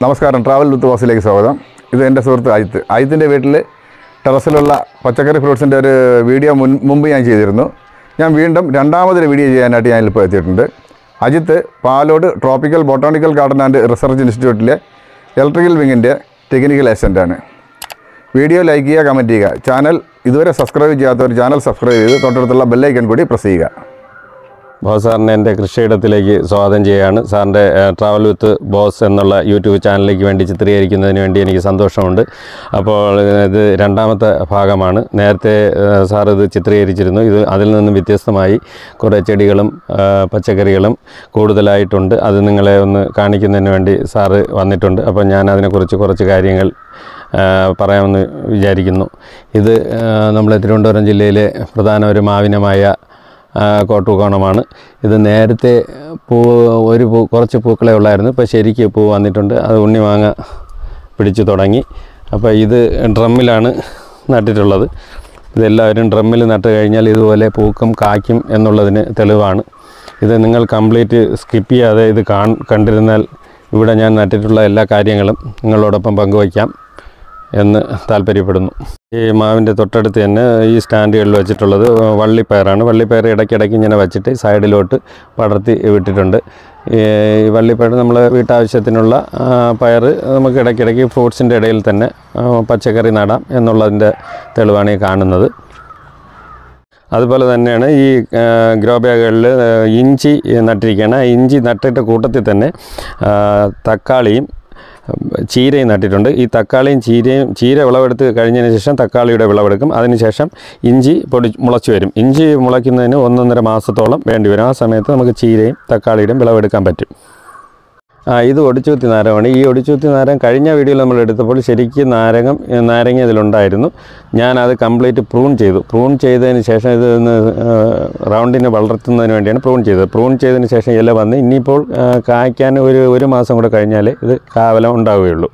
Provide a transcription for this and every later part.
നമസ്കാരം travel with ബോസിലേക്ക് സ്വാഗതം ഇത് എൻ്റെ സുഹൃത്ത് അജിത്ത് അജിത്തിൻ്റെ വീട്ടിൽ ടെറസിലുള്ള പച്ചക്കറി ഫ്രൂട്ട്സിൻ്റെ ഒരു വീഡിയോ മുൻ മുമ്പ് ഞാൻ ചെയ്തിരുന്നു ഞാൻ വീണ്ടും രണ്ടാമതൊരു വീഡിയോ ചെയ്യാനായിട്ട് ഞാൻ ഇപ്പോൾ എത്തിയിട്ടുണ്ട് Ajith Palode tropical botanical garden and research ഇൻസ്റ്റിറ്റ്യൂട്ടിലെ ഇലക്ട്രിക്കൽ വിങ്ങിൻ്റെ ടെക്നിക്കൽ ഏജൻ്റാണ് വീഡിയോ ലൈക്ക് ചെയ്യുക കമൻറ്റ് ചെയ്യുക ചാനൽ ഇതുവരെ സബ്സ്ക്രൈബ് ചെയ്യാത്തവർ ചാനൽ സബ്സ്ക്രൈബ് ചെയ്ത് തൊട്ടടുത്തുള്ള ബെല്ലൈക്കൺ കൂടി പ്രസ് ചെയ്യുക ബോസ് സാറിനെ എൻ്റെ കൃഷിയിടത്തിലേക്ക് സ്വാഗതം ചെയ്യുകയാണ് സാറിൻ്റെ ട്രാവൽ വിത്ത് ബോസ് എന്നുള്ള യൂട്യൂബ് ചാനലിലേക്ക് വേണ്ടി ചിത്രീകരിക്കുന്നതിന് വേണ്ടി എനിക്ക് സന്തോഷമുണ്ട് അപ്പോൾ ഇത് രണ്ടാമത്തെ ഭാഗമാണ് നേരത്തെ ഏഹ്, സാർ ഇത് ചിത്രീകരിച്ചിരുന്നു ഇത് അതിൽ നിന്നും വ്യത്യസ്തമായി കുറേ ചെടികളും ആ, പച്ചക്കറികളും കൂടുതലായിട്ടുണ്ട് അത് നിങ്ങളെ ഒന്ന് കാണിക്കുന്നതിന് വേണ്ടി സാറ് വന്നിട്ടുണ്ട് അപ്പോൾ ഞാൻ അതിനെക്കുറിച്ച് കുറച്ച് കാര്യങ്ങൾ ആ, പറയാമെന്ന് വിചാരിക്കുന്നു ഇത് ആ, നമ്മുടെ തിരുവനന്തപുരം ജില്ലയിലെ പ്രധാന ഒരു മാവിനമായ ആ, കോട്ടുകോണമാണ് ഇത് നേരത്തെ പൂ ഒരു പൂ കുറച്ച് പൂക്കളെ ഉള്ളായിരുന്നു ഇപ്പോൾ ശരിക്ക് പൂ വന്നിട്ടുണ്ട് അത് ഉണ്ണിമാങ്ങ പിടിച്ചു തുടങ്ങി അപ്പോൾ ഇത് ഡ്രമ്മിലാണ് നട്ടിട്ടുള്ളത് ഇതെല്ലാവരും ഡ്രമ്മിൽ നട്ട് കഴിഞ്ഞാൽ ഇതുപോലെ പൂക്കും കായ്ക്കും എന്നുള്ളതിന് തെളിവാണ് ഇത് നിങ്ങൾ കംപ്ലീറ്റ് സ്കിപ്പ് ചെയ്യാതെ ഇത് കാൺ കണ്ടിരുന്നാൽ ഇവിടെ ഞാൻ നട്ടിട്ടുള്ള എല്ലാ കാര്യങ്ങളും നിങ്ങളോടൊപ്പം പങ്കുവയ്ക്കാം എന്ന് താല്പര്യപ്പെടുന്നു ഈ മാവിൻ്റെ തൊട്ടടുത്ത് തന്നെ ഈ സ്റ്റാൻഡുകളിൽ വെച്ചിട്ടുള്ളത് വള്ളിപ്പയറാണ് വള്ളിപ്പയർ ഇടയ്ക്കിടയ്ക്ക് ഇങ്ങനെ വെച്ചിട്ട് സൈഡിലോട്ട് പടർത്തി വിട്ടിട്ടുണ്ട് ഈ വള്ളിപ്പയർ നമ്മൾ വീട്ടാവശ്യത്തിനുള്ള ആ, പയർ നമുക്ക് ഇടയ്ക്കിടയ്ക്ക് ഫ്രൂട്ട്സിൻ്റെ ഇടയിൽ തന്നെ ആ, പച്ചക്കറി നടാം എന്നുള്ളതിൻ്റെ തെളിവാണ് ഈ കാണുന്നത് അതുപോലെ തന്നെയാണ് ഈ ആ, ഗ്രോ ബാഗുകളിൽ ആ, ഇഞ്ചി നട്ടിരിക്കുകയാണ് ആ ഇഞ്ചി നട്ടിട്ട് കൂട്ടത്തിൽ തന്നെ ആ, തക്കാളിയും ഉം, ചീരയും നട്ടിട്ടുണ്ട് ഈ തക്കാളിയും ചീരയും ചീര വിളവെടുത്ത് കഴിഞ്ഞതിന് ശേഷം തക്കാളിയുടെ വിളവെടുക്കും അതിനുശേഷം ഇഞ്ചി പൊടി മുളച്ചു വരും ഇഞ്ചി മുളയ്ക്കുന്നതിന് ഒന്നൊന്നര മാസത്തോളം വേണ്ടി വരും ആ സമയത്ത് നമുക്ക് ചീരയും തക്കാളിയുടെയും വിളവെടുക്കാൻ പറ്റും ആ ഇത് ഒടിച്ചുകുത്തി നാരകമാണ് ഈ ഒടിച്ചുകുത്തി നാരകം കഴിഞ്ഞ വീഡിയോയിൽ നമ്മൾ എടുത്തപ്പോൾ ശരിക്കും നാരകം ഏ, നാരങ്ങ ഇതിലുണ്ടായിരുന്നു ഞാനത് കംപ്ലീറ്റ് പ്രൂൺ ചെയ്തു പ്രൂൺ ചെയ്തതിന് ശേഷം ഇത് ഒന്ന് റൗണ്ടിന് വളർത്തുന്നതിന് വേണ്ടിയാണ് പ്രൂൺ ചെയ്തത് പ്രൂൺ ചെയ്തതിന് ശേഷം ഇല വന്ന് ഇനിയിപ്പോൾ ആ, കായ്ക്കാൻ ഒരു ഒരു മാസം കൂടെ കഴിഞ്ഞാൽ ഇത് കാവലം ഉണ്ടാവുകയുള്ളൂ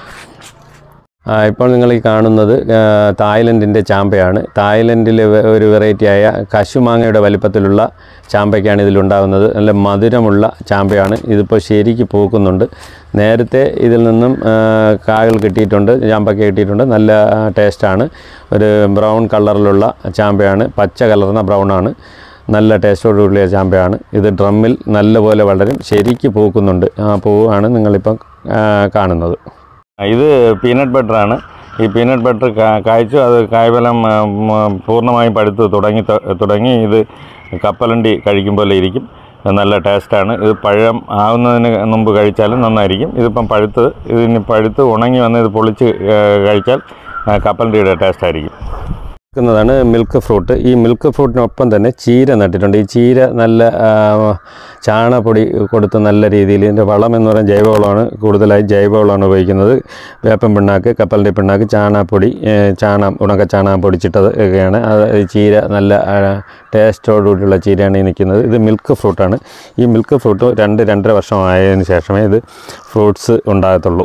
ആ, ഇപ്പോൾ നിങ്ങൾ ഈ കാണുന്നത് ആ, തായ്ലൻഡിൻ്റെ ചാമ്പയാണ് തായ്ലൻഡിലെ വെ- ഒരു വെറൈറ്റിയായ കശുമാങ്ങയുടെ വലിപ്പത്തിലുള്ള ചാമ്പയ്ക്കാണ് ഇതിലുണ്ടാകുന്നത് നല്ല മധുരമുള്ള ചാമ്പയാണ് ഇതിപ്പോൾ ശരിക്ക് പൂക്കുന്നുണ്ട് നേരത്തെ ഇതിൽ നിന്നും ആ, കായകൾ കിട്ടിയിട്ടുണ്ട് ചാമ്പയ്ക്ക കിട്ടിയിട്ടുണ്ട് നല്ല ആ, ടേസ്റ്റാണ് ഒരു ബ്രൗൺ കളറിലുള്ള ചാമ്പയാണ് പച്ച കലർന്ന ബ്രൗണാണ് നല്ല ടേസ്റ്റോടുകൂടിയ ചാമ്പയാണ് ഇത് ഡ്രമ്മിൽ നല്ലപോലെ വളരും ശരിക്ക് പൂക്കുന്നുണ്ട് ആ പൂവാണ് നിങ്ങളിപ്പം ആ, കാണുന്നത് ഇത് പീനട്ട് ബട്ടറാണ് ഈ പീനട്ട് ബട്ടർ കായ്ച്ചു അത് കായ്ഫലം ആ, മ, പൂർണ്ണമായും പഴുത്ത് തുടങ്ങി ത- തുടങ്ങി ഇത് കപ്പലണ്ടി കഴിക്കും പോലെ ഇരിക്കും നല്ല ടേസ്റ്റാണ് ഇത് പഴം ആവുന്നതിന് മുമ്പ് കഴിച്ചാലും നന്നായിരിക്കും ഇതിപ്പം പഴുത്ത് ഇതിന് പഴുത്ത് ഉണങ്ങി വന്ന് ഇത് പൊളിച്ച് ആ, കഴിച്ചാൽ ആ, കപ്പലണ്ടിയുടെ ടേസ്റ്റ് ആയിരിക്കും ാണ് മിൽക്ക് ഫ്രൂട്ട് ഈ മിൽക്ക് ഫ്രൂട്ടിനൊപ്പം തന്നെ ചീര നട്ടിട്ടുണ്ട് ഈ ചീര നല്ല ആ, ചാണകപ്പൊടി കൊടുത്ത് നല്ല രീതിയിൽ ഇതിൻ്റെ വളം എന്ന് പറയുന്നത് ജൈവവളമാണ് കൂടുതലായി ജൈവവളമാണ് ഉപയോഗിക്കുന്നത് വേപ്പൻ പിണ്ണാക്ക് കപ്പലിൻ്റെ പിണ്ണാക്ക് ചാണകപ്പൊടി ഏ, ചാണകം ഉണക്ക ചാണകം പൊടിച്ചിട്ടത് ഒക്കെയാണ് അത് ഈ ചീര നല്ല ആ, ടേസ്റ്റോടുകൂടിയുള്ള ചീരയാണ് ഈ നിൽക്കുന്നത് ഇത് മിൽക്ക് ഫ്രൂട്ടാണ് ഈ മിൽക്ക് ഫ്രൂട്ട് രണ്ട് രണ്ടര വർഷം ആയതിനു ശേഷമേ ഇത് ഫ്രൂട്ട്സ് ഉണ്ടാകത്തുള്ളൂ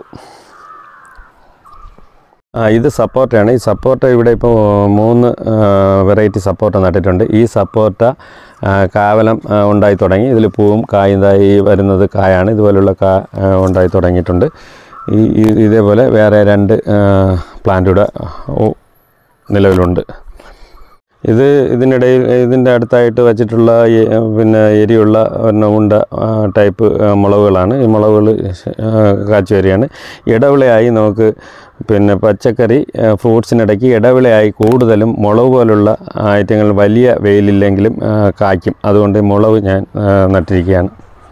ആ ഇത് സപ്പോർട്ടയാണ് ഈ സപ്പോർട്ട ഇവിടെ ഇപ്പോൾ മൂന്ന് വെറൈറ്റി സപ്പോർട്ട നട്ടിട്ടുണ്ട് ഈ സപ്പോർട്ട ആ, കാവലം ആ, ഉണ്ടായി തുടങ്ങി ഇതിൽ പൂവും കായുണ്ടായി വരുന്നത് കായാണ് ഇതുപോലുള്ള കാ ആ, ഉണ്ടായി തുടങ്ങിയിട്ടുണ്ട് ഈ ഈ- ഇതേപോലെ വേറെ രണ്ട് പ്ലാന്റ് ഇവിടെ ഓ, നിലവിലുണ്ട് ഇത് ഇതിനിടയിൽ ഇതിൻ്റെ അടുത്തായിട്ട് വച്ചിട്ടുള്ള ഈ- പിന്നെ എരിയുള്ള ഒരെണ്ണം ഉണ്ട ആ, ടൈപ്പ് ആ, മുളകുകളാണ് ഈ മുളകുകൾ ആ, കാച്ചു വരികയാണ് ഇടവിളയായി നമുക്ക് പിന്നെ പച്ചക്കറി ആ, ഫ്രൂട്ട്സിനിടയ്ക്ക് ഇടവിളയായി കൂടുതലും മുളക് പോലുള്ള ഐറ്റങ്ങൾ വലിയ വെയിലില്ലെങ്കിലും ആ, കായ്ക്കും അതുകൊണ്ട് ഈ മുളക് ഞാൻ ആ, നട്ടിരിക്കുകയാണ്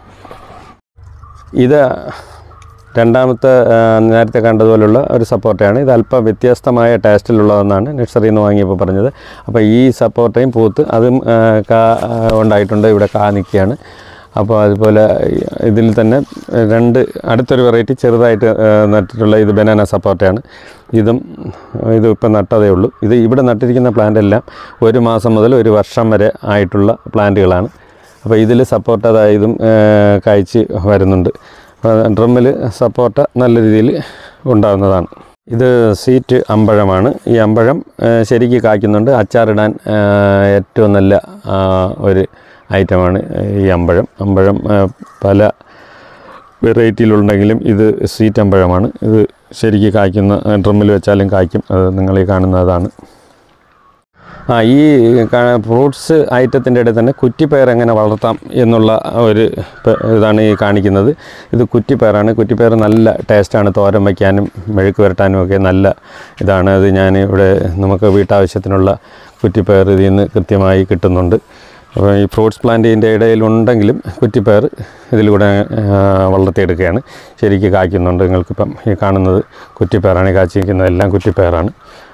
ഇത് രണ്ടാമത്തെ ആ, നേരത്തെ കണ്ടതുപോലുള്ള ഒരു സപ്പോർട്ടയാണ് ഇത് അല്പം വ്യത്യസ്തമായ ടേസ്റ്റിലുള്ളതെന്നാണ് നഴ്സറിയിൽ നിന്ന് വാങ്ങിയപ്പോൾ പറഞ്ഞത് അപ്പോൾ ഈ സപ്പോർട്ടയും പൂത്ത് അതും ആ, കാ ആ, ഉണ്ടായിട്ടുണ്ട് ഇവിടെ കാ നിൽക്കുകയാണ് അപ്പോൾ അതുപോലെ ഇതിൽ തന്നെ രണ്ട് അടുത്തൊരു വെറൈറ്റി ചെറുതായിട്ട് ആ, നട്ടിട്ടുള്ള ഇത് ബനാന സപ്പോർട്ടയാണ് ഇതും ഇത് ഇപ്പം നട്ടതേ ഉള്ളൂ ഇത് ഇവിടെ നട്ടിരിക്കുന്ന പ്ലാന്റ് എല്ലാം ഒരു മാസം മുതൽ ഒരു വർഷം വരെ ആയിട്ടുള്ള പ്ലാന്റുകളാണ് അപ്പോൾ ഇതിൽ സപ്പോർട്ട് അതായതും കായ്ച്ച് വരുന്നുണ്ട് ഡ്രമ്മിൽ സപ്പോർട്ട നല്ല രീതിയിൽ ഉണ്ടാകുന്നതാണ് ഇത് സീറ്റ് അമ്പഴമാണ് ഈ അമ്പഴം ആ, ശരിക്ക് കായ്ക്കുന്നുണ്ട് അച്ചാറിടാൻ ആ, ഏറ്റവും നല്ല ആ, ഒരു ഐറ്റമാണ് ഈ അമ്പഴം അമ്പഴം ആ, പല വെറൈറ്റിയിലുണ്ടെങ്കിലും ഇത് സ്വീറ്റ് അമ്പഴമാണ് ഇത് ശരിക്ക് കായ്ക്കുന്ന ഡ്രമ്മിൽ വെച്ചാലും കായ്ക്കും അത് നിങ്ങൾ ഈ കാണുന്നതാണ് ആ ഈ ഫ്രൂട്ട്സ് ഐറ്റത്തിൻ്റെ ഇടയിൽ തന്നെ കുറ്റിപ്പയർ എങ്ങനെ വളർത്താം എന്നുള്ള ഒരു പ- ഇതാണ് ഈ കാണിക്കുന്നത് ഇത് കുറ്റിപ്പയറാണ് കുറ്റിപ്പയർ നല്ല ടേസ്റ്റാണ് തോരൻ വയ്ക്കാനും മെഴുക്ക് പുരട്ടാനും ഒക്കെ നല്ല ഇതാണ് അത് ഞാൻ ഇവിടെ നമുക്ക് വീട്ടാവശ്യത്തിനുള്ള കുറ്റിപ്പയർ ഇതിൽ നിന്ന് കൃത്യമായി കിട്ടുന്നുണ്ട് അപ്പോൾ ഈ ഫ്രൂട്ട്സ് പ്ലാന്റിൻ്റെ ഇടയിലുണ്ടെങ്കിലും കുറ്റിപ്പയർ ഇതിലൂടെ ആ, വളർത്തിയെടുക്കുകയാണ് ശരിക്ക് കായ്ക്കുന്നുണ്ട് നിങ്ങൾക്കിപ്പം ഈ കാണുന്നത് കുറ്റിപ്പയറാണ് ഈ കാച്ചിരിക്കുന്നതെല്ലാം കുറ്റിപ്പയറാണ്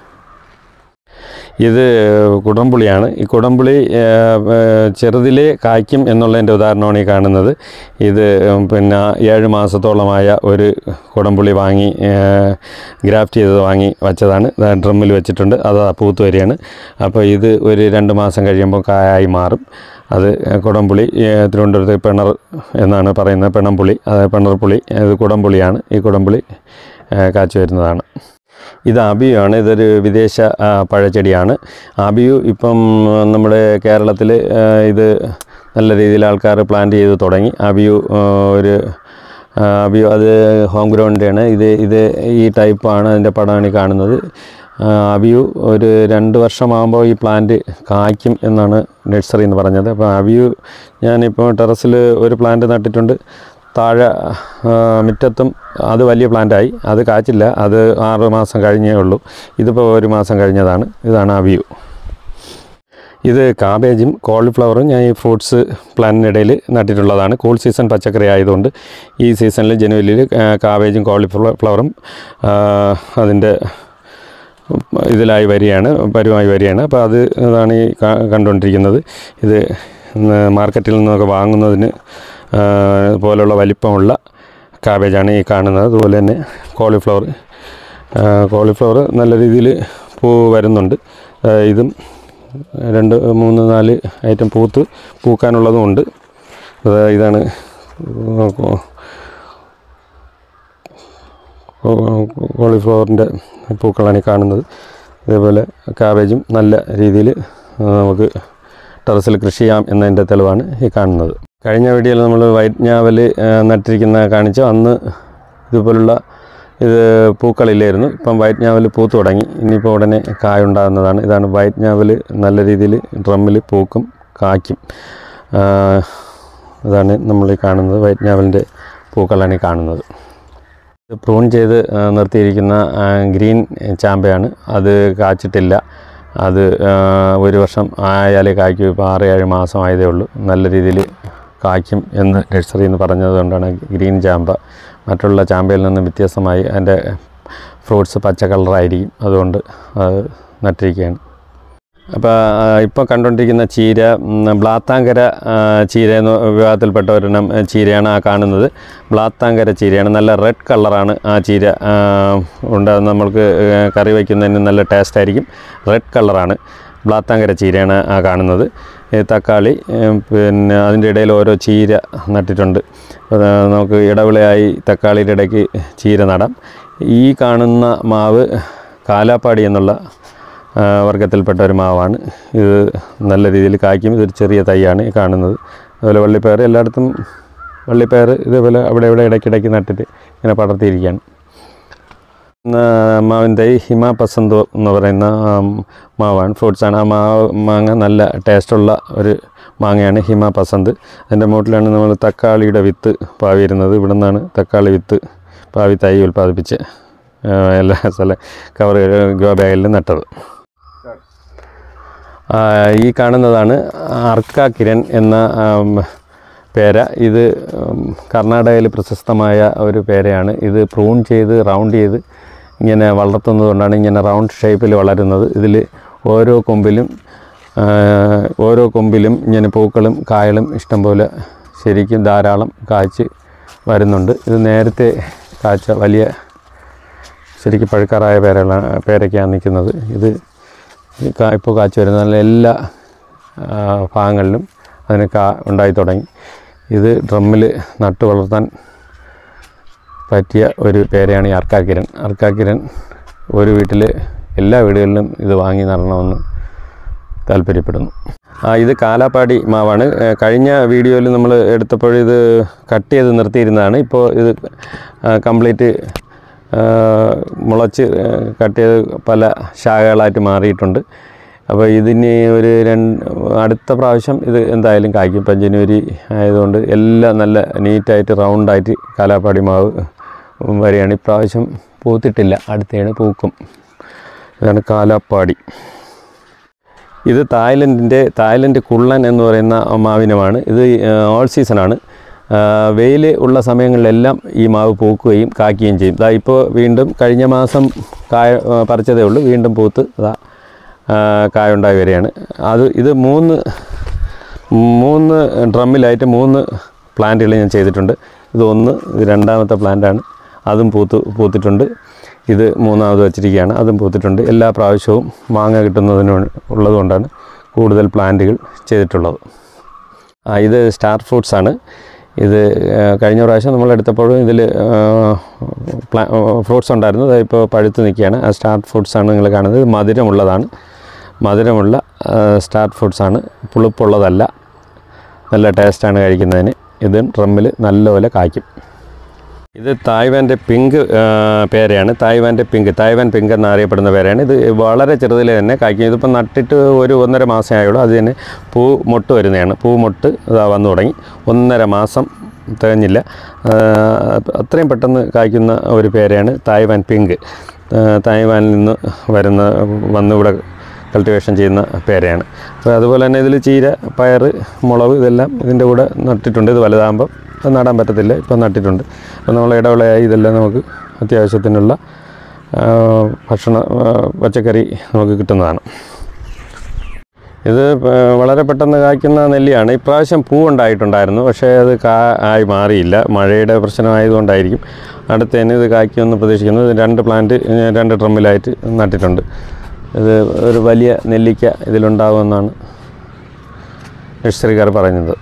ഇത് കുടംപുളിയാണ് ഈ കുടംപുളി ചെറുതിലെ കായ്ക്കും എന്നുള്ളതിൻ്റെ ഉദാഹരണമാണ് ഈ കാണുന്നത് ഇത് ഉം, പിന്നെ ഏഴ് മാസത്തോളമായ ഒരു കുടംപുളി വാങ്ങി ഗ്രാഫ്റ്റ് ചെയ്തത് വാങ്ങി വച്ചതാണ് ഡ്രമ്മിൽ വെച്ചിട്ടുണ്ട് അത് പൂത്ത് വരികയാണ് അപ്പോൾ ഇത് ഒരു രണ്ട് മാസം കഴിയുമ്പോൾ കായായി മാറും അത് കുടംപുളി ഏഹ്, തിരുവനന്തപുരത്ത് പിണർ എന്നാണ് പറയുന്നത് പിണംപുളി അത് പിണർപുളി ഇത് കുടംപുളിയാണ് ഈ കുടംപുളി ഏഹ്, കാച്ചു വരുന്നതാണ് ഇത് അബിയു ആണ് ഇതൊരു വിദേശ ആ, പഴച്ചെടിയാണ് അബിയു ഇപ്പം നമ്മുടെ കേരളത്തിൽ ഇത് നല്ല രീതിയിൽ ആൾക്കാർ പ്ലാന്റ് ചെയ്ത് തുടങ്ങി അബിയു ആ, ഒരു ആ, അബിയു അത് ഹോം ഗ്രൗണ്ടിൻ്റെയാണ് ഇത് ഇത് ഈ ടൈപ്പാണ് അതിൻ്റെ പടമാണ് ഈ കാണുന്നത് ആ, അബിയു ഒരു രണ്ട് വർഷമാകുമ്പോൾ ഈ പ്ലാന്റ് കായ്ക്കും എന്നാണ് നഴ്സറി എന്ന് പറഞ്ഞത് അപ്പോൾ അബിയു ഞാനിപ്പോൾ ടെറസിൽ ഒരു പ്ലാന്റ് നട്ടിട്ടുണ്ട് താഴെ ആ, മുറ്റത്തും അത് വലിയ പ്ലാന്റായി അത് കാച്ചില്ല അത് ആറ് മാസം കഴിഞ്ഞേ ഉള്ളൂ ഇതിപ്പോൾ ഒരു മാസം കഴിഞ്ഞതാണ് ഇതാണ് ആ വ്യൂ ഇത് കാബേജും കോളിഫ്ലവറും ഞാൻ ഈ ഫ്രൂട്ട്സ് പ്ലാന്റിനിടയിൽ നട്ടിട്ടുള്ളതാണ് കൂൾ സീസൺ പച്ചക്കറി ആയതുകൊണ്ട് ഈ സീസണിൽ ജനുവരിയിൽ കാബേജും കോളിഫ്ലവറും അതിൻ്റെ ഇതിലായി വരികയാണ് പരുവമായി വരികയാണ് അപ്പോൾ അത് അതാണ് ഈ കാ- കണ്ടുകൊണ്ടിരിക്കുന്നത് ഇത് ഇന്ന് മാർക്കറ്റിൽ നിന്നൊക്കെ വാങ്ങുന്നതിന് ആ, പോലുള്ള വലിപ്പമുള്ള കാബേജാണ് ഈ കാണുന്നത് അതുപോലെ തന്നെ കോളിഫ്ലവർ കോളിഫ്ലവർ നല്ല രീതിയിൽ പൂ വരുന്നുണ്ട് ആ, ഇതും രണ്ട് മൂന്ന് നാല് ഐറ്റം പൂത്ത് പൂക്കാനുള്ളതും ഉണ്ട് അത് ഇതാണ് കോളിഫ്ലവറിൻ്റെ പൂക്കളാണ് ഈ കാണുന്നത് അതേപോലെ കാബേജും നല്ല രീതിയിൽ നമുക്ക് ടെറസിൽ കൃഷി ചെയ്യാം എന്നതിൻ്റെ തെളിവാണ് ഈ കാണുന്നത് കഴിഞ്ഞ വീഡിയോയിൽ നമ്മൾ വൈറ്റ് ഞാവൽ നട്ടിരിക്കുന്ന കാണിച്ചു അന്ന് ഇതുപോലുള്ള ഇത് പൂക്കളില്ലായിരുന്നു ഇപ്പം വൈറ്റ് ഞാവൽ പൂത്തു തുടങ്ങി ഇനിയിപ്പോൾ ഉടനെ കായ ഉണ്ടാകുന്നതാണ് ഇതാണ് വൈറ്റ് ഞാവൽ നല്ല രീതിയിൽ ഡ്രമ്മിൽ പൂക്കും കായ്ക്കും ആ, ഇതാണ് നമ്മൾ ഈ കാണുന്നത് വൈറ്റ് ഞാവലിൻ്റെ പൂക്കളാണ് ഈ കാണുന്നത് ഇത് പ്രൂൺ ചെയ്ത് ആ, നിർത്തിയിരിക്കുന്ന ആ, ഗ്രീൻ ചാമ്പയാണ് അത് കാച്ചിട്ടില്ല അത് ആ, ഒരു വർഷം ആയാലേ കായ്ക്കും ഇപ്പോൾ ആറ് ഏഴ് മാസം ആയതേ ഉള്ളൂ നല്ല രീതിയിൽ കായ്ക്കും എന്ന് നഴ്സറി എന്ന് പറഞ്ഞത് കൊണ്ടാണ് ഗ്രീൻ ചാമ്പ മറ്റുള്ള ചാമ്പയിൽ നിന്ന് വ്യത്യസ്തമായി അതിൻ്റെ ഫ്രൂട്ട്സ് പച്ച കളറായിരിക്കും അതുകൊണ്ട് അത് നട്ടിരിക്കുകയാണ് അപ്പോൾ ഇപ്പോൾ കണ്ടുകൊണ്ടിരിക്കുന്ന ചീര ഉം, ബ്ലാത്താങ്കര ആ, ചീര എന്ന വിഭാഗത്തിൽപ്പെട്ട ഒരെണ്ണം ആ, ചീരയാണ് ആ കാണുന്നത് ബ്ലാത്താങ്കര ചീരയാണ് നല്ല റെഡ് കളറാണ് ആ ചീര ആ, ഉണ്ട് അത് നമ്മൾക്ക് ആ, കറി വയ്ക്കുന്നതിന് നല്ല ടേസ്റ്റ് ആയിരിക്കും റെഡ് കളറാണ് ബ്ലാത്താങ്കര ചീരയാണ് ആ കാണുന്നത് ഈ തക്കാളി ഉം, പിന്നെ അതിൻ്റെ ഇടയിൽ ഓരോ ചീര നട്ടിട്ടുണ്ട് അത് നമുക്ക് ഇടവിളയായി തക്കാളിയുടെ ഇടയ്ക്ക് ചീര നടാം ഈ കാണുന്ന മാവ് കാലാപ്പാടി എന്നുള്ള ആ, വർഗ്ഗത്തിൽപ്പെട്ട ഒരു മാവാണ് ഇത് നല്ല രീതിയിൽ കായ്ക്കും ഇതൊരു ചെറിയ തൈയാണ് ഈ കാണുന്നത് അതുപോലെ വള്ളിപ്പയർ എല്ലായിടത്തും വള്ളിപ്പയർ ഇതേപോലെ അവിടെ ഇവിടെ ഇടയ്ക്കിടയ്ക്ക് നട്ടിട്ട് ഇങ്ങനെ പടർത്തിയിരിക്കുകയാണ് ആ, മാവിൻ തൈ ഹിമ പസന്ത് എന്ന് പറയുന്ന ആ, മാവാണ് ഫ്രൂട്ട്സാണ് ആ മാവ് മാങ്ങ നല്ല ടേസ്റ്റുള്ള ഒരു മാങ്ങയാണ് ഹിമ പസന്ത് അതിൻ്റെ മൂട്ടിലാണ് നമ്മൾ തക്കാളിയുടെ വിത്ത് പാവിയിരുന്നത് ഇവിടെ നിന്നാണ് തക്കാളി വിത്ത് പാവി തൈ ഉൽപ്പാദിപ്പിച്ച് ആ, എല്ലാ സ്ഥല കവർ ഗ്രോ ബാഗിൽ നട്ടത് ആ, ഈ കാണുന്നതാണ് അർക്ക കിരൺ എന്ന ആം, പേര ഇത് ഉം, കർണാടകയിൽ പ്രശസ്തമായ ഒരു പേരയാണ് ഇത് പ്രൂൺ ചെയ്ത് റൗണ്ട് ചെയ്ത് ഇങ്ങനെ വളർത്തുന്നത് കൊണ്ടാണ് ഇങ്ങനെ റൗണ്ട് ഷേപ്പിൽ വളരുന്നത് ഇതിൽ ഓരോ കൊമ്പിലും ആ, ഓരോ കൊമ്പിലും ഇങ്ങനെ പൂക്കളും കായകളും ഇഷ്ടംപോലെ ശരിക്കും ധാരാളം കായ്ച്ച് വരുന്നുണ്ട് ഇത് നേരത്തെ കായ്ച്ച വലിയ ശരിക്കും പഴുക്കാറായ പേരകളാണ് പേരയ്ക്കാണ് നിൽക്കുന്നത് ഇത് കാ- ഇപ്പോൾ കാച്ചു വരുന്ന നല്ല എല്ലാ ആ, ഭാഗങ്ങളിലും അതിന് കാ ഉണ്ടായി തുടങ്ങി ഇത് ഡ്രമ്മിൽ നട്ടു വളർത്താൻ പറ്റിയ ഒരു പേരയാണ് ഈ അർക്കാക്കിരൻ അർക്കാക്കിരൻ ഒരു വീട്ടിൽ എല്ലാ വീടുകളിലും ഇത് വാങ്ങി നടണമെന്ന് താല്പര്യപ്പെടുന്നു ആ ഇത് കാലാപ്പാടി മാവാണ് ഏ, കഴിഞ്ഞ വീഡിയോയിൽ നമ്മൾ എടുത്തപ്പോൾ ഇത് കട്ട് ചെയ്ത് നിർത്തിയിരുന്നതാണ് ഇപ്പോൾ ഇത് കംപ്ലീറ്റ് മുളച്ച് ഏ, കട്ട് ചെയ്ത് പല ശാഖകളായിട്ട് മാറിയിട്ടുണ്ട് അപ്പോൾ ഇതിന് ഒരു രണ്ട് അടുത്ത പ്രാവശ്യം ഇത് എന്തായാലും കായ്ക്കും ഇപ്പം ജനുവരി ആയതുകൊണ്ട് എല്ലാം നല്ല നീറ്റായിട്ട് റൗണ്ടായിട്ട് കാലാപ്പാടി മാവ് വരികയാണ് ഇപ്രാവശ്യം പൂത്തിട്ടില്ല അടുത്തയാണ് പൂക്കും ഇതാണ് കാലാപ്പാടി ഇത് തായ്ലൻഡിൻ്റെ തായ്ലൻഡ് കുള്ളൻ എന്ന് പറയുന്ന മാവിനമാണ് ഇത് ഓൾ സീസണാണ് വെയിൽ ഉള്ള സമയങ്ങളിലെല്ലാം ഈ മാവ് പൂക്കുകയും കായ്ക്കുകയും ചെയ്യും ഇതാ ഇപ്പോൾ വീണ്ടും കഴിഞ്ഞ മാസം കായ ആ, പറിച്ചതേ ഉള്ളൂ വീണ്ടും പൂത്ത് ഇതാ ആ, കായുണ്ടായി വരികയാണ് അത് ഇത് മൂന്ന് മൂന്ന് ഡ്രമ്മിലായിട്ട് മൂന്ന് പ്ലാന്റുകൾ ഞാൻ ചെയ്തിട്ടുണ്ട് ഇത് ഒന്ന് ഇത് രണ്ടാമത്തെ പ്ലാന്റാണ് അതും പൂത്ത് പൂത്തിട്ടുണ്ട് ഇത് മൂന്നാമത് വച്ചിരിക്കുകയാണ് അതും പൂത്തിട്ടുണ്ട് എല്ലാ പ്രാവശ്യവും മാങ്ങ കിട്ടുന്നതിന് ഉള്ളതുകൊണ്ടാണ് കൂടുതൽ പ്ലാന്റുകൾ ചെയ്തിട്ടുള്ളത് ആ ഇത് സ്റ്റാർ ഫ്രൂട്ട്സ് ആണ് ഇത് ആ, കഴിഞ്ഞ പ്രാവശ്യം നമ്മൾ എടുത്തപ്പോഴും ഇതിൽ പ്ലാ ഫ്രൂട്ട്സ് ഉണ്ടായിരുന്നു അത് ഇപ്പോൾ പഴുത്ത് നിൽക്കുകയാണ് ആ സ്റ്റാർ ഫ്രൂട്ട്സ് ആണ് നിങ്ങൾ കാണുന്നത് ഇത് മധുരമുള്ളതാണ് മധുരമുള്ള ആ, സ്റ്റാർ ഫ്രൂട്ട്സ് ആണ് പുളിപ്പുള്ളതല്ല നല്ല ടേസ്റ്റാണ് കഴിക്കുന്നതിന് ഇത് ഡ്രമ്മിൽ നല്ലപോലെ കായ്ക്കും ഇത് തായ്വാൻ്റെ പിങ്ക് ആ, പേരയാണ് തായ്വാൻ്റെ പിങ്ക് തായ്വാൻ പിങ്ക് എന്നറിയപ്പെടുന്ന പേരാണ് ഇത് വളരെ ചെറുതിൽ തന്നെ കായ്ക്കും ഇതിപ്പോൾ നട്ടിട്ട് ഒരു ഒന്നര മാസമേ ആയുള്ളൂ അത് തന്നെ പൂ മൊട്ട് വരുന്നതാണ് പൂ മൊട്ട് ഇതാ വന്നു തുടങ്ങി ഒന്നര മാസം തികഞ്ഞില്ല ആ, അത്രയും പെട്ടെന്ന് കായ്ക്കുന്ന ഒരു പേരയാണ് തായ്വാൻ പിങ്ക് ആ, തായ്വാനിൽ നിന്ന് വരുന്ന വന്നിവിടെ കൾട്ടിവേഷൻ ചെയ്യുന്ന പേരയാണ് അപ്പോൾ അതുപോലെ തന്നെ ഇതിൽ ചീര പയർ മുളക് ഇതെല്ലാം ഇതിൻ്റെ കൂടെ നട്ടിട്ടുണ്ട് ഇത് വലുതാകുമ്പോൾ അത് നടാൻ പറ്റത്തില്ല ഇപ്പം നട്ടിട്ടുണ്ട് അപ്പോൾ നമ്മൾ ഇടവിളയായി ഇതെല്ലാം നമുക്ക് അത്യാവശ്യത്തിനുള്ള ആ, ഭക്ഷണ ആ, പച്ചക്കറി നമുക്ക് കിട്ടുന്നതാണ് ഇത് പ- വളരെ പെട്ടെന്ന് കായ്ക്കുന്ന നെല്ലിയാണ് ഇപ്രാവശ്യം പൂ ഉണ്ടായിട്ടുണ്ടായിരുന്നു പക്ഷേ അത് കാ ആയി മാറിയില്ല മഴയുടെ പ്രശ്നമായതുകൊണ്ടായിരിക്കും അടുത്തതിന് ഇത് കായ്ക്കുമെന്ന് പ്രതീക്ഷിക്കുന്നു ഇത് രണ്ട് പ്ലാന്റ് ഞാൻ രണ്ട് ഡ്രമ്മിലായിട്ട് നട്ടിട്ടുണ്ട് ഇത് ഒരു വലിയ നെല്ലിക്ക ഇതിലുണ്ടാകുമെന്നാണ് നഴ്സറിക്കാർ പറഞ്ഞത്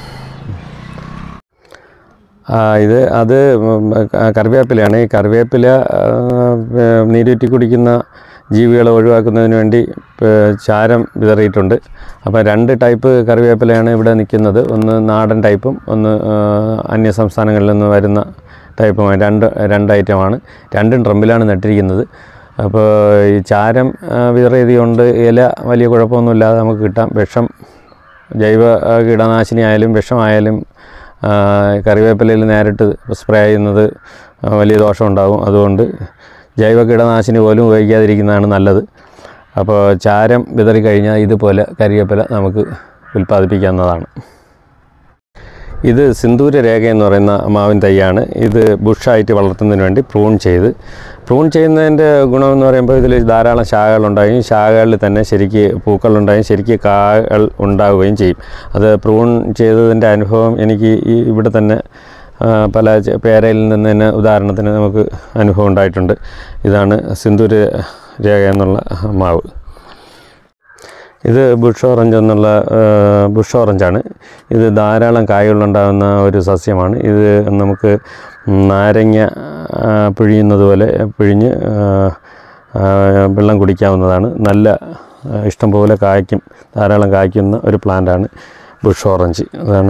ആ, ഇത് അത് ഉം, ക- കറിവേപ്പിലയാണ് ഈ കറിവേപ്പില ആ, ഏർ, നീരൂറ്റി കുടിക്കുന്ന ജീവികളെ ഒഴിവാക്കുന്നതിന് വേണ്ടി ഏർ, ചാരം വിതറിയിട്ടുണ്ട് അപ്പോൾ രണ്ട് ടൈപ്പ് കറിവേപ്പിലയാണ് ഇവിടെ നിൽക്കുന്നത് ഒന്ന് നാടൻ ടൈപ്പും ഒന്ന് ആ, അന്യ സംസ്ഥാനങ്ങളിൽ നിന്ന് വരുന്ന ടൈപ്പുമായി രണ്ട് രണ്ട് ഐറ്റമാണ് രണ്ടും ഡ്രമ്മിലാണ് നട്ടിരിക്കുന്നത് അപ്പോൾ ഈ ചാരം ആ, വിതറിയത് കൊണ്ട് ഇല വലിയ കുഴപ്പമൊന്നുമില്ലാതെ നമുക്ക് കിട്ടാം വിഷം ജൈവ ആ, കീടനാശിനി ആയാലും വിഷമായാലും ആ, കറിവേപ്പിലയിൽ നേരിട്ട് സ്പ്രേ ചെയ്യുന്നത് ആ, വലിയ ദോഷമുണ്ടാകും അതുകൊണ്ട് ജൈവ കീടനാശിനി പോലും ഉപയോഗിക്കാതിരിക്കുന്നതാണ് നല്ലത് അപ്പോൾ ചാരം വിതറി കഴിഞ്ഞാൽ ഇതുപോലെ കരിവേപ്പില നമുക്ക് ഉൽപ്പാദിപ്പിക്കാവുന്നതാണ് ഇത് സിന്ദൂര രേഖ എന്ന് പറയുന്ന മാവിൻ തൈയാണ് ഇത് ബുഷായിട്ട് വളർത്തുന്നതിന് വേണ്ടി പ്രൂൺ ചെയ്ത് പ്രൂൺ ചെയ്യുന്നതിൻ്റെ ഗുണമെന്ന് പറയുമ്പോൾ ഇതിൽ ധാരാളം ശാഖകളുണ്ടാകുകയും ശാഖകളിൽ തന്നെ ശരിക്ക് പൂക്കളുണ്ടാകുകയും ശരിക്ക് കായകൾ ഉണ്ടാവുകയും ചെയ്യും അത് പ്രൂൺ ചെയ്തതിൻ്റെ അനുഭവം എനിക്ക് ഈ ഇവിടെ തന്നെ ആ, പല ചെ- പേരയിൽ നിന്ന് തന്നെ ഉദാഹരണത്തിന് നമുക്ക് അനുഭവം ഉണ്ടായിട്ടുണ്ട് ഇതാണ് സിന്ദൂര രേഖ എന്നുള്ള മാവ് ഇത് ബുഷ് ഓറഞ്ച് എന്നുള്ള ആ, ബുഷ് ഓറഞ്ചാണ് ഇത് ധാരാളം കായകളുണ്ടാകുന്ന ഒരു സസ്യമാണ് ഇത് നമുക്ക് നാരങ്ങ ആ, പിഴിയുന്നത് പോലെ പിഴിഞ്ഞ് ആ, ആ, വെള്ളം കുടിക്കാവുന്നതാണ് നല്ല ആ, ഇഷ്ടംപോലെ കായ്ക്കും ധാരാളം കായ്ക്കുന്ന ഒരു പ്ലാന്റാണ് ബുഷ് ഓറഞ്ച് അതാണ്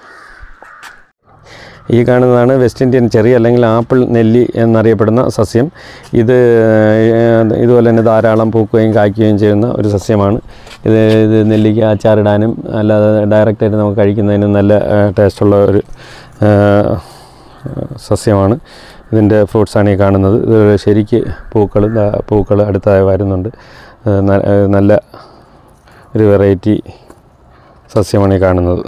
ഈ കാണുന്നതാണ് വെസ്റ്റ് ഇന്ത്യൻ ചെറി അല്ലെങ്കിൽ ആപ്പിൾ നെല്ലി എന്നറിയപ്പെടുന്ന സസ്യം ഇത് ഏഹ്, ഇതുപോലെ തന്നെ ധാരാളം പൂക്കുകയും കായ്ക്കുകയും ചെയ്യുന്ന ഒരു സസ്യമാണ് ഇത് ഇത് നെല്ലിക്ക അച്ചാറിടാനും അല്ലാതെ ഡയറക്റ്റായിട്ട് നമുക്ക് കഴിക്കുന്നതിനും നല്ല ഏഹ്, ടേസ്റ്റുള്ള ഒരു ഏഹ്, സസ്യമാണ് ഇതിൻ്റെ ഫ്രൂട്ട്സാണ് ഈ കാണുന്നത് ഇത് ശരിക്ക് പൂക്കൾ പൂക്കൾ അടുത്തായി വരുന്നുണ്ട് ഏഹ്, ന- ഏഹ്, നല്ല ഒരു വെറൈറ്റി സസ്യമാണ് ഈ കാണുന്നത്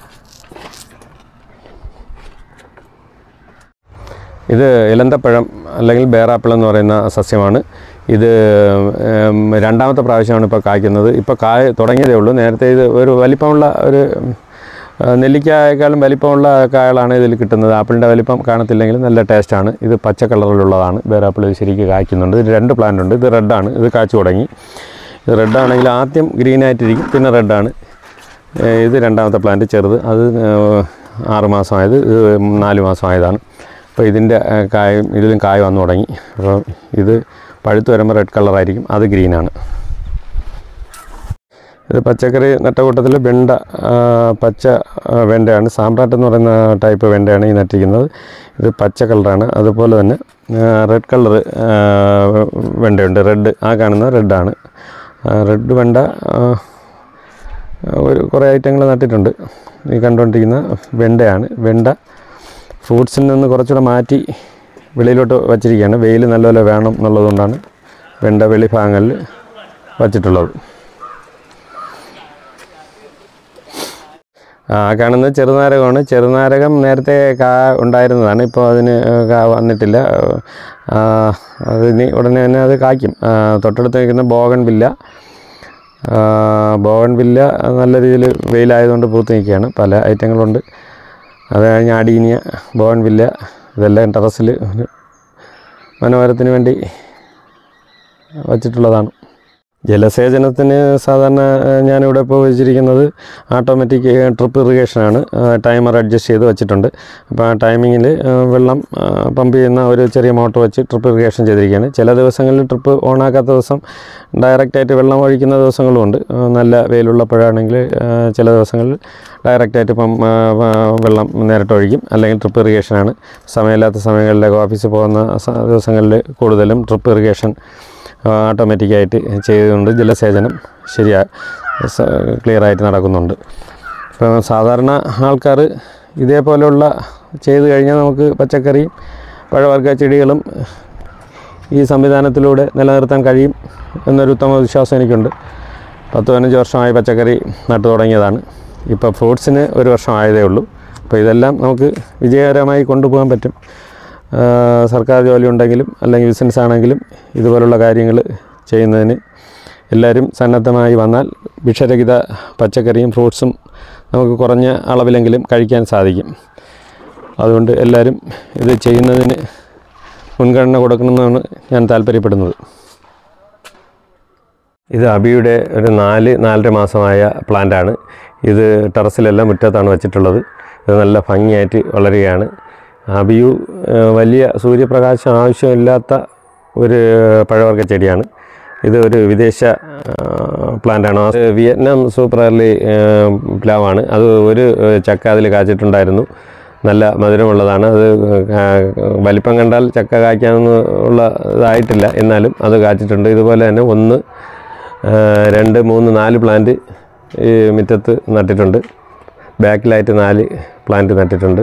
ഇത് ഇലന്തപ്പഴം അല്ലെങ്കിൽ ബേറാപ്പിൾ എന്ന് പറയുന്ന സസ്യമാണ് ഇത് ഉം, രണ്ടാമത്തെ പ്രാവശ്യമാണ് ഇപ്പോൾ കായ്ക്കുന്നത് ഇപ്പോൾ കായ തുടങ്ങിയതേ ഉള്ളൂ നേരത്തെ ഇത് ഒരു വലിപ്പമുള്ള ഒരു ആ, നെല്ലിക്കായേക്കാളും വലിപ്പമുള്ള കായകളാണ് ഇതിൽ കിട്ടുന്നത് ആപ്പിളിൻ്റെ വലിപ്പം കാണത്തില്ലെങ്കിലും നല്ല ടേസ്റ്റാണ് ഇത് പച്ച കളറിലുള്ളതാണ് ബേറാപ്പിൾ ഇത് ശരിക്കും കായ്ക്കുന്നുണ്ട് ഇത് രണ്ട് പ്ലാന്റ് ഉണ്ട് ഇത് റെഡാണ് ഇത് കാച്ചു തുടങ്ങി ഇത് റെഡാണെങ്കിൽ ആദ്യം ഗ്രീൻ ആയിട്ടിരിക്കും പിന്നെ റെഡാണ് ഇത് രണ്ടാമത്തെ പ്ലാന്റ് ചെറുത് അത് ഏഹ്, ആറ് മാസമായത് ഇത് നാല് മാസമായതാണ് അപ്പോൾ ഇതിൻ്റെ ഏഹ്, കായും ഇതിലും കായ വന്നു തുടങ്ങി അപ്പോൾ ഇത് പഴുത്ത് വരുമ്പോൾ റെഡ് കളറായിരിക്കും അത് ഗ്രീനാണ് ഇത് പച്ചക്കറി നട്ട കൂട്ടത്തിൽ വെണ്ട ആ, പച്ച ആ, വെണ്ടയാണ് സാമ്പ്രാട്ട് എന്ന് പറയുന്ന ടൈപ്പ് വെണ്ടയാണ് ഈ നട്ടിരിക്കുന്നത് ഇത് പച്ച കളറാണ് അതുപോലെ തന്നെ റെഡ് കളർ വെണ്ടയുണ്ട് റെഡ് ആ കാണുന്ന റെഡാണ് റെഡ് വെണ്ട ആ, ഒരു കുറേ ഐറ്റങ്ങൾ നട്ടിട്ടുണ്ട് ഈ കണ്ടുകൊണ്ടിരിക്കുന്ന വെണ്ടയാണ് വെണ്ട ഫ്രൂട്ട്സിൽ നിന്ന് കുറച്ചുകൂടെ മാറ്റി വെളിയിലോട്ട് വച്ചിരിക്കുകയാണ് വെയിൽ നല്ലപോലെ വേണം എന്നുള്ളതുകൊണ്ടാണ് വെണ്ട വെളി ഭാഗങ്ങളിൽ വച്ചിട്ടുള്ളത് ആ കാണുന്നത് ചെറുനാരകമാണ് ചെറുനാരകം നേരത്തെ കാ ഉണ്ടായിരുന്നതാണ് ഇപ്പോൾ അതിന് കാ വന്നിട്ടില്ല ആ, അതിന് ഉടനെ തന്നെ അത് കായ്ക്കും ആ, തൊട്ടടുത്ത് നിൽക്കുന്ന ബോഗൺ വില്ല ബോഗൺ വില്ല നല്ല രീതിയിൽ വെയിലായതുകൊണ്ട് പൂത്ത് നിൽക്കുകയാണ് പല ഐറ്റങ്ങളുണ്ട് അത് കഴിഞ്ഞ് അടീനിയ ബോഗൺ വില്ല ഇതെല്ലാം ടെറസിൽ മനോഹരത്തിന് വേണ്ടി വച്ചിട്ടുള്ളതാണ് ജലസേചനത്തിന് സാധാരണ ഏഹ്, ഞാനിവിടെ ഇപ്പോൾ വെച്ചിരിക്കുന്നത് ഓട്ടോമാറ്റിക് ട്രിപ്പ് ഇറിഗേഷനാണ് ടൈമർ അഡ്ജസ്റ്റ് ചെയ്ത് വെച്ചിട്ടുണ്ട് അപ്പോൾ ആ ടൈമിങ്ങിൽ വെള്ളം ആ, പമ്പ് ചെയ്യുന്ന ഒരു ചെറിയ മോട്ടർ വെച്ച് ട്രിപ്പ് ഇറിഗേഷൻ ചെയ്തിരിക്കുകയാണ് ചില ദിവസങ്ങളിൽ ട്രിപ്പ് ഓണാക്കാത്ത ദിവസം ഡയറക്റ്റായിട്ട് വെള്ളം ഒഴിക്കുന്ന ദിവസങ്ങളുമുണ്ട് ആ, നല്ല വെയിലുള്ളപ്പോഴാണെങ്കിൽ ആ, ചില ദിവസങ്ങളിൽ ഡയറക്റ്റായിട്ട് ഇപ്പം ആ, ആ, വെള്ളം നേരിട്ട് ഒഴിക്കും അല്ലെങ്കിൽ ട്രിപ്പ് ഇറിഗേഷനാണ് സമയമില്ലാത്ത സമയങ്ങളിലൊക്കെ ഓഫീസിൽ പോകുന്ന സ- ദിവസങ്ങളിൽ കൂടുതലും ട്രിപ്പ് ഇറിഗേഷൻ ഓട്ടോമാറ്റിക്കായിട്ട് ചെയ്തുകൊണ്ട് ജലസേചനം ശരിയാ സ- ക്ലിയറായിട്ട് നടക്കുന്നുണ്ട് ഇപ്പോൾ സാധാരണ ആൾക്കാർ ഇതേപോലെയുള്ള ചെയ്ത് കഴിഞ്ഞാൽ നമുക്ക് പച്ചക്കറിയും പഴവർഗ്ഗ ചെടികളും ഈ സംവിധാനത്തിലൂടെ നിലനിർത്താൻ കഴിയും എന്നൊരു ഉത്തമ വിശ്വാസം എനിക്കുണ്ട് പത്ത് പതിനഞ്ച് വർഷമായി പച്ചക്കറി നട്ടു തുടങ്ങിയതാണ് ഇപ്പോൾ ഫ്രൂട്ട്സിന് ഒരു വർഷം ആയതേ ഉള്ളൂ അപ്പോൾ ഇതെല്ലാം നമുക്ക് വിജയകരമായി കൊണ്ടുപോകാൻ പറ്റും ആ, സർക്കാർ ജോലി ഉണ്ടെങ്കിലും അല്ലെങ്കിൽ ബിസിനസ് ആണെങ്കിലും ഇതുപോലുള്ള കാര്യങ്ങൾ ചെയ്യുന്നതിന് എല്ലാവരും സന്നദ്ധമായി വന്നാൽ വിഷരഹിത പച്ചക്കറിയും ഫ്രൂട്ട്സും നമുക്ക് കുറഞ്ഞ അളവിലെങ്കിലും കഴിക്കാൻ സാധിക്കും അതുകൊണ്ട് എല്ലാവരും ഇത് ചെയ്യുന്നതിന് മുൻഗണന കൊടുക്കണമെന്നാണ് ഞാൻ താല്പര്യപ്പെടുന്നത് ഇത് അബിയുടെ ഒരു നാല് നാലര മാസമായ പ്ലാന്റാണ് ഇത് ടെറസിലെല്ലാം മുറ്റത്താണ് വെച്ചിട്ടുള്ളത് ഇത് നല്ല ഭംഗിയായിട്ട് വളരുകയാണ് അബിയു ഏഹ്, വലിയ സൂര്യപ്രകാശം ആവശ്യമില്ലാത്ത ഒരു പഴവർഗ്ഗ ചെടിയാണ് ഇത് ഒരു വിദേശ പ്ലാന്റാണ് അത് വിയറ്റ്നാം സൂപ്പർ എർലി പ്ലാവാണ് അത് ഒരു ഏഹ്, ചക്ക അതിൽ കാച്ചിട്ടുണ്ടായിരുന്നു നല്ല മധുരമുള്ളതാണ് അത് കാ- വലിപ്പം കണ്ടാൽ ചക്ക കായ്ക്കാനൊന്നും ഉള്ള ഇതായിട്ടില്ല എന്നാലും അത് കാച്ചിട്ടുണ്ട് ഇതുപോലെ തന്നെ ഒന്ന് ആ, രണ്ട് മൂന്ന് നാല് പ്ലാന്റ് ഈ മുറ്റത്ത് നട്ടിട്ടുണ്ട് ബാക്കിലായിട്ട് നാല് പ്ലാന്റ് നട്ടിട്ടുണ്ട്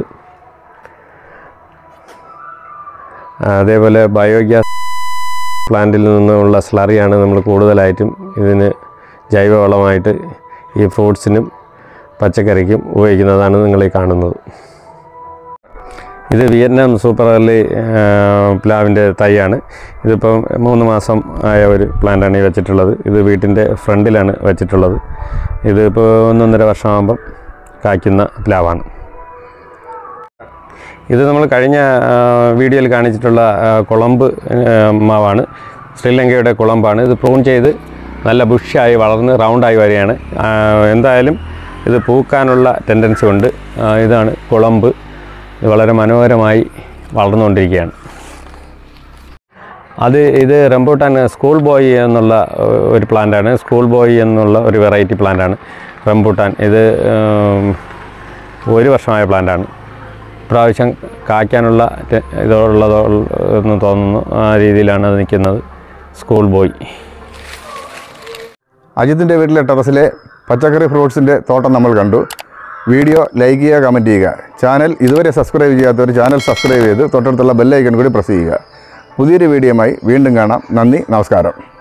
ആ, അതേപോലെ ബയോഗ്യാസ് പ്ലാന്റിൽ നിന്നുള്ള സ്ലറിയാണ് നമ്മൾ കൂടുതലായിട്ടും ഇതിന് ജൈവവളമായിട്ട് ഈ ഫ്രൂട്ട്സിനും പച്ചക്കറിക്കും ഉപയോഗിക്കുന്നതാണ് നിങ്ങൾ ഈ കാണുന്നത് ഇത് വിയറ്റ്നാം സൂപ്പർ എർലി പ്ലാവിൻ്റെ തൈയാണ് ഇതിപ്പം മൂന്ന് മാസം ആയ ഒരു പ്ലാന്റാണ് ഈ വെച്ചിട്ടുള്ളത് ഇത് വീട്ടിൻ്റെ ഫ്രണ്ടിലാണ് വെച്ചിട്ടുള്ളത് ഇതിപ്പോൾ ഒന്നൊന്നര വർഷമാകുമ്പം കായ്ക്കുന്ന പ്ലാവാണ് ഇത് നമ്മൾ കഴിഞ്ഞ ആ, വീഡിയോയിൽ കാണിച്ചിട്ടുള്ള ആ, കുളമ്പ് ആ, മാവാണ് ശ്രീലങ്കയുടെ കുളമ്പാണ് ഇത് പ്രൂൺ ചെയ്ത് നല്ല ബുഷായി വളർന്ന് റൗണ്ടായി വരികയാണ് ആ, എന്തായാലും ഇത് പൂക്കാനുള്ള ടെൻഡൻസി ഉണ്ട് ആ, ഇതാണ് കുളമ്പ് ഇത് വളരെ മനോഹരമായി വളർന്നുകൊണ്ടിരിക്കുകയാണ് അത് ഇത് റംബൂട്ടാൻ സ്കൂൾ ബോയ് എന്നുള്ള ഏഹ്, ഒരു പ്ലാന്റാണ് സ്കൂൾ ബോയ് എന്നുള്ള ഒരു വെറൈറ്റി പ്ലാന്റാണ് റംബൂട്ടാൻ ഇത് ഏം, ഒരു വർഷമായ പ്ലാന്റാണ് പ്രാവശ്യം കായ്ക്കാനുള്ള ടെ- ഇതുള്ളതോ എന്ന് തോന്നുന്നു ആ രീതിയിലാണ് അത് നിൽക്കുന്നത് സ്കൂൾ ബോയ് അജിത്തിൻ്റെ വീട്ടിലെ ടെറസിലെ പച്ചക്കറി ഫ്രൂട്ട്സിൻ്റെ തോട്ടം നമ്മൾ കണ്ടു വീഡിയോ ലൈക്ക് ചെയ്യുക കമൻറ്റ് ചെയ്യുക ചാനൽ ഇതുവരെ സബ്സ്ക്രൈബ് ചെയ്യാത്തവർ ചാനൽ സബ്സ്ക്രൈബ് ചെയ്ത് തൊട്ടടുത്തുള്ള ബെല്ലൈക്കൺ കൂടി പ്രസ് ചെയ്യുക പുതിയൊരു വീഡിയോയുമായി വീണ്ടും കാണാം നന്ദി നമസ്കാരം